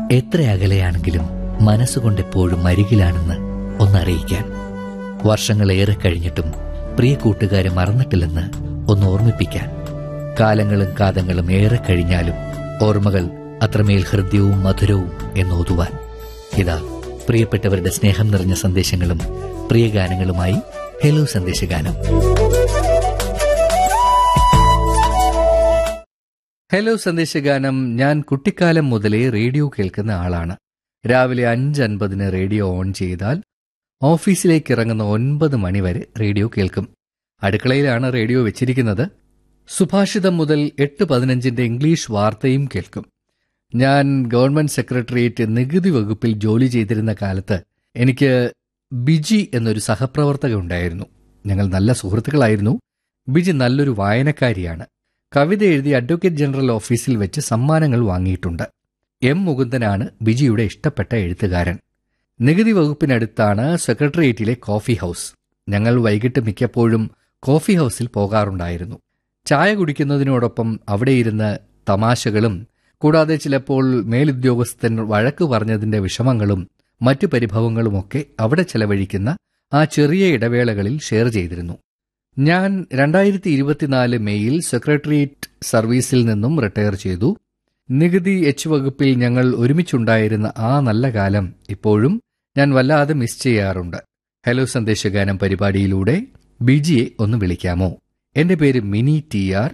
എത്ര അകലെയാണെങ്കിലും മനസ്സുകൊണ്ട് എപ്പോഴും അരികിലാണെന്ന് ഒന്നറിയിക്കാൻ വർഷങ്ങളേറെ കഴിഞ്ഞിട്ടും പ്രിയ കൂട്ടുകാരെ മറന്നിട്ടില്ലെന്ന് ഒന്ന് ഓർമ്മിപ്പിക്കാൻ കാലങ്ങളും കാതങ്ങളും ഏറെ കഴിഞ്ഞാലും ഓർമ്മകൾ അത്രമേൽ ഹൃദ്യവും മധുരവും എന്നോതുവാൻ ഇതാ പ്രിയപ്പെട്ടവരുടെ സ്നേഹം നിറഞ്ഞ സന്ദേശങ്ങളും പ്രിയ ഗാനങ്ങളുമായി ഹലോ സന്ദേശഗാനം ഹലോ സന്ദേശഗാനം ഞാൻ കുട്ടിക്കാലം മുതലേ റേഡിയോ കേൾക്കുന്ന ആളാണ് രാവിലെ അഞ്ച് അൻപതിന് റേഡിയോ ഓൺ ചെയ്താൽ ഓഫീസിലേക്ക് ഇറങ്ങുന്ന ഒൻപത് മണിവരെ റേഡിയോ കേൾക്കും അടുക്കളയിലാണ് റേഡിയോ വെച്ചിരിക്കുന്നത് സുഭാഷിതം മുതൽ എട്ട് പതിനഞ്ചിന്റെ ഇംഗ്ലീഷ് വാർത്തയും കേൾക്കും ഞാൻ ഗവൺമെന്റ് സെക്രട്ടേറിയറ്റ് നികുതി വകുപ്പിൽ ജോലി ചെയ്തിരുന്ന കാലത്ത് എനിക്ക് ബിജി എന്നൊരു സഹപ്രവർത്തക ഉണ്ടായിരുന്നു ഞങ്ങൾ നല്ല സുഹൃത്തുക്കളായിരുന്നു ബിജി നല്ലൊരു വായനക്കാരിയാണ് കവിത എഴുതി അഡ്വക്കേറ്റ് ജനറൽ ഓഫീസിൽ വെച്ച് സമ്മാനങ്ങൾ വാങ്ങിയിട്ടുണ്ട് എം മുകുന്ദനാണ് ബിജിയുടെ ഇഷ്ടപ്പെട്ട എഴുത്തുകാരൻ നികുതി വകുപ്പിനടുത്താണ് സെക്രട്ടേറിയറ്റിലെ കോഫി ഹൗസ് ഞങ്ങൾ വൈകിട്ട് മിക്കപ്പോഴും കോഫി ഹൗസിൽ പോകാറുണ്ടായിരുന്നു ചായ കുടിക്കുന്നതിനോടൊപ്പം അവിടെ ഇരുന്ന് തമാശകളും കൂടാതെ ചിലപ്പോൾ മേലുദ്യോഗസ്ഥൻ വഴക്ക് പറഞ്ഞതിന്റെ വിഷമങ്ങളും മറ്റു പരിഭവങ്ങളുമൊക്കെ അവിടെ ചെലവഴിക്കുന്ന ആ ചെറിയ ഇടവേളകളിൽ ഷെയർ ചെയ്തിരുന്നു ഞാൻ രണ്ടായിരത്തി ഇരുപത്തിനാല് മെയ്യിൽ സെക്രട്ടേറിയറ്റ് സർവീസിൽ നിന്നും റിട്ടയർ ചെയ്തു നികുതി എച്ച് വകുപ്പിൽ ഞങ്ങൾ ഒരുമിച്ചുണ്ടായിരുന്ന ആ നല്ല കാലം ഇപ്പോഴും ഞാൻ വല്ലാതെ മിസ് ചെയ്യാറുണ്ട് ഹലോ സന്ദേശഗാനം പരിപാടിയിലൂടെ ബിജിയെ ഒന്ന് വിളിക്കാമോ എന്റെ പേര് മിനി ടി ആർ